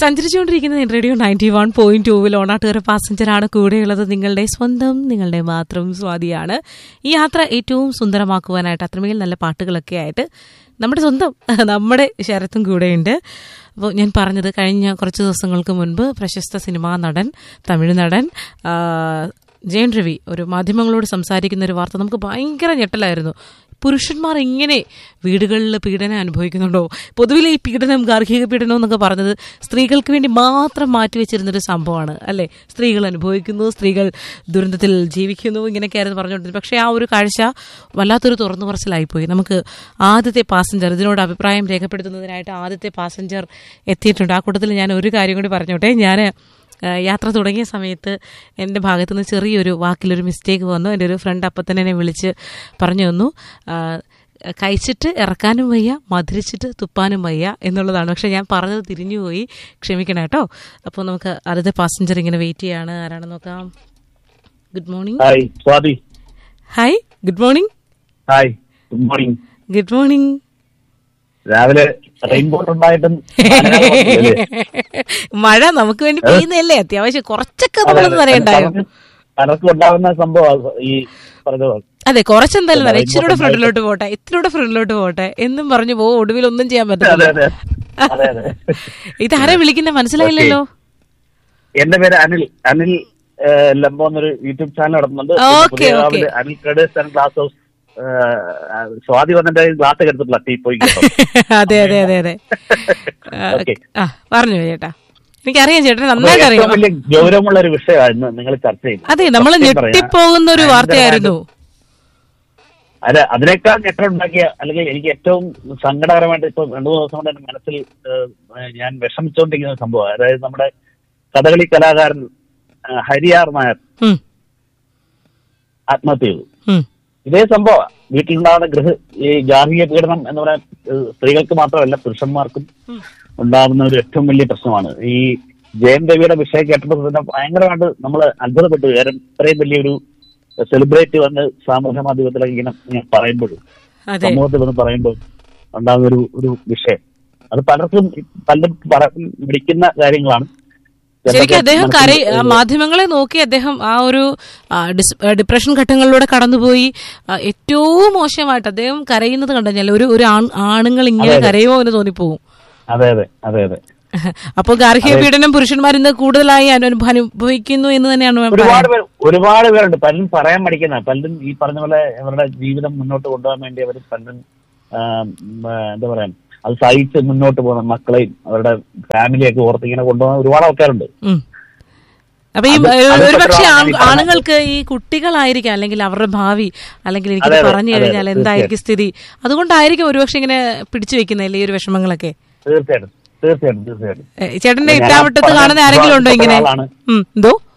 സഞ്ചരിച്ചുകൊണ്ടിരിക്കുന്ന radio ninety one point ടൂവിൽ ഓണാട്ടുകര പാസഞ്ചറാണ് കൂടെയുള്ളത് നിങ്ങളുടെ സ്വന്തം നിങ്ങളുടെ മാത്രം സ്വാതിയാണ് ഈ യാത്ര ഏറ്റവും സുന്ദരമാക്കുവാനായിട്ട് അത്രമേൽ നല്ല പാട്ടുകളൊക്കെ ആയിട്ട് നമ്മുടെ സ്വന്തം നമ്മുടെ ശരത്തും കൂടെയുണ്ട് അപ്പോൾ ഞാൻ പറഞ്ഞത് കഴിഞ്ഞ കുറച്ച് ദിവസങ്ങൾക്ക് മുൻപ് പ്രശസ്ത സിനിമാ നടൻ തമിഴ് നടൻ ആ, ജയൻ രവി ഒരു മാധ്യമങ്ങളോട് സംസാരിക്കുന്ന ഒരു വാർത്ത നമുക്ക് ഭയങ്കര ഞെട്ടലായിരുന്നു പുരുഷന്മാർ ഇങ്ങനെ വീടുകളിൽ പീഡനം അനുഭവിക്കുന്നുണ്ടോ പൊതുവിലെ ഈ പീഡനം ഗാർഹിക പീഡനം എന്നൊക്കെ പറഞ്ഞത് സ്ത്രീകൾക്ക് വേണ്ടി മാത്രം മാറ്റിവെച്ചിരുന്നൊരു സംഭവമാണ് അല്ലേ സ്ത്രീകൾ അനുഭവിക്കുന്നു സ്ത്രീകൾ ദുരന്തത്തിൽ ജീവിക്കുന്നു ഇങ്ങനെയൊക്കെയായിരുന്നു പറഞ്ഞുകൊണ്ടിരുന്നത് പക്ഷേ ആ ഒരു കാഴ്ച വല്ലാത്തൊരു തുറന്നു പറച്ചിലായിപ്പോയി നമുക്ക് ആദ്യത്തെ പാസഞ്ചർ ഇതിനോട് അഭിപ്രായം രേഖപ്പെടുത്തുന്നതിനായിട്ട് ആദ്യത്തെ പാസഞ്ചർ എത്തിയിട്ടുണ്ട് ആ കൂട്ടത്തിൽ ഞാൻ ഒരു കാര്യം കൂടി പറഞ്ഞോട്ടെ ഞാൻ ആ, യാത്ര തുടങ്ങിയ സമയത്ത് എൻ്റെ ഭാഗത്തു നിന്ന് ചെറിയൊരു വാക്കിലൊരു മിസ്റ്റേക്ക് വന്നു എൻ്റെ ഒരു ഫ്രണ്ട് അപ്പം തന്നെ എന്നെ വിളിച്ച് പറഞ്ഞു തന്നു ആ, കഴിച്ചിട്ട് ഇറക്കാനും വയ്യ മധുരിച്ചിട്ട് തുപ്പാനും വയ്യ എന്നുള്ളതാണ് പക്ഷെ ഞാൻ പറഞ്ഞത് തിരിഞ്ഞുപോയി ക്ഷമിക്കണം കേട്ടോ അപ്പോൾ നമുക്ക് അടുത്ത പാസഞ്ചർ ഇങ്ങനെ വെയിറ്റ് ചെയ്യാണ് ആരാണെന്ന് നോക്കാം good morning hi Swathi hi good morning hi good morning good morning രാവിലെ റെയിൻബോട്ട് ഉണ്ടായിട്ടും ആനകൾ വന്നില്ലേ? മഴ നമുക്ക് വേണ്ടി പെയ്യുന്നതല്ലേ അത്യാവശ്യം കുറച്ചൊക്കെ അതെ, നമ്മളൊന്ന് അതെ. പറയണ്ടായോ പലർക്കും- പലർക്കും ഉണ്ടാകുന്ന സംഭവം ഈ പറഞ്ഞത് അതെ കുറച്ചെന്തായാലും അതെ, പറയാം ഇച്ചിരൂടെ ഇങ്ങോട്ട് ഫ്രണ്ടിലോട്ട് പോട്ടെ ഇത്തിരൂടെ ഫ്രണ്ടിലോട്ട് പോട്ടെ എന്നും പറഞ്ഞു പോകും ഒടുവിൽ ഒന്നും ചെയ്യാൻ അതെ പറ്റില്ല അതെ അതെ അതെ ഇതാരെ വിളിക്കുന്ന മനസ്സിലായില്ലല്ലോ എന്റെ പേര് അനിൽ അനിൽ ഏഹ്, ലംബോ എന്നൊരു യൂട്യൂബ് ചാനൽ നടത്തുന്നുണ്ട് ഓക്കേ, പുതിയ ഓക്കേ. രാവിലെ Anil traders and glass house ഏഹ്, സ്വാതി വന്നിട്ട് ഗ്ലാസ് എടുത്തിട്ടില്ല ടീ പോയി കേട്ടോ. അതെ അതെ അതെ അതെ ആ, ഓക്കേ. ആ പറഞ്ഞു ചേട്ടാ എനിക്കറിയാം ചേട്ടൻ അപ്പൊ നന്നായിട്ട് ഏറ്റവും അറിയാം വലിയ ഗൗരവമുള്ള ഒരു വിഷയമാണ് ഇന്ന് നിങ്ങൾ ചർച്ച ചെയ്യുന്നത് അതെ നമ്മൾ സത്യം പറയാം. ഞെട്ടിപ്പോകുന്ന ഒരു ഭയങ്കരമായിട്ട് വാർത്തയായിരുന്നു അല്ല അതിനേക്കാൾ ഞെട്ടുണ്ടാക്കിയ അല്ലെങ്കിൽ എനിക്ക് ഏറ്റവും സങ്കടകരമായിട്ട് ഇപ്പൊ രണ്ടു മൂന്ന് ദിവസം കൊണ്ട് എന്റെ മനസ്സിൽ ഏഹ്, ഞാൻ വിഷമിച്ചുകൊണ്ടിരിക്കുന്ന ഒരു സംഭവം അതായത് നമ്മുടെ കഥകളി കലാകാരൻ ഏഹ്, ഹരിയാർ നായർ ഉം, ആത്മഹത്യ ചെയ്തു ഉം, ഇതേ സംഭവം വീട്ടിലുണ്ടാകുന്ന ഗൃഹ ഈ ഗാർഹിക പീഡനം എന്ന് പറയാൻ ഏഹ്, സ്ത്രീകൾക്ക് മാത്രമല്ല പുരുഷന്മാർക്കും ഉണ്ടാകുന്ന ഒരു ഏറ്റവും വലിയ പ്രശ്നമാണ് ഈ ജയൻ രവിയുടെ വിഷയം കേട്ടപ്പോൾ തന്നെ ഭയങ്കരമായിട്ട് നമ്മൾ അത്ഭുതപ്പെട്ടു കാരണം ഇത്രയും വലിയൊരു സെലിബ്രേറ്റ് വന്ന് സാമൂഹ്യ മാധ്യമത്തിലൊക്കെ ഇങ്ങനെ ഇങ്ങനെ പറയുമ്പോഴും അതെ സമൂഹത്തിൽ വന്ന് പറയുമ്പോൾ ഉണ്ടാകുന്ന ഒരു ഒരു വിഷയം അത് പലർക്കും പലരും പറ വിളിക്കുന്ന കാര്യങ്ങളാണ് ശരിക്കും അദ്ദേഹം മനസ്സിൽ കര ഒരു- മാധ്യമങ്ങളെ നോക്കി അദ്ദേഹം ആ ഒരു ആ, ഡിസ്- ആ, ഡിപ്രഷൻ ഘട്ടങ്ങളിലൂടെ കടന്നുപോയി ആ, ഏറ്റവും മോശമായിട്ട് അദ്ദേഹം കരയുന്നത് കണ്ടു കഴിഞ്ഞാൽ ഒരു ഒരു ആൺ- ആണുങ്ങൾ ഇങ്ങനെ കരയുമോ എന്ന് തോന്നിപ്പോകും അതെ അതെ അതെ അതെ അപ്പോൾ ഗാർഹിക പീഡനം പുരുഷന്മാർ ഇന്ന് കൂടുതലായി അനു- അനുഭവിക്കുന്നു എന്ന് തന്നെയാണ് ഞാൻ ഒരുപാട് പറയുന്നത്. പേർ ഒരുപാട് പേരുണ്ട് പലരും പറയാൻ പഠിക്കുന്ന പലരും ഈ പറഞ്ഞ പോലെ അവരുടെ ജീവിതം മുന്നോട്ട് കൊണ്ടുപോകാൻ വേണ്ടി അവർ പലരും ആം, ആ, എന്താ പറയാ അത് സഹിച്ച് മുന്നോട്ട് പോകുന്ന മക്കളെയും അവരുടെ ഫാമിലിയൊക്കെ ഓർത്ത് ഇങ്ങനെ കൊണ്ടുപോകുന്ന ഒരുപാട് ആൾക്കാരുണ്ട് ഉം. അപ്പൊ ഈ അത് അത് ഒരു പക്ഷേ പെട്ടതാണ് ഈ പറഞ്ഞ- ആണുങ്ങൾക്ക് ഈ കുട്ടികളായിരിക്കാം അല്ലെങ്കിൽ അവരുടെ ഭാവി അല്ലെങ്കിൽ എനിക്ക് അതെ, അതെ, പറഞ്ഞു അതെ, കഴിഞ്ഞാൽ അതെ, എന്തായിരിക്കും സ്ഥിതി അതുകൊണ്ടായിരിക്കും ഒരുപക്ഷെ ഇങ്ങനെ പിടിച്ചു വെക്കുന്നല്ലേ ഈ ഒരു വിഷമങ്ങളൊക്കെ തീർച്ചയായിട്ടും തീർച്ചയായിട്ടും തീർച്ചയായിട്ടും ഏ, ചേട്ടന്റെ ഞാൻ ഇട്ടാവട്ടത്ത് പറഞ്ഞ കാണുന്ന ആരെങ്കിലും ഉണ്ടോ ഇങ്ങനെ ആളാണ്. ഉം, എന്തോ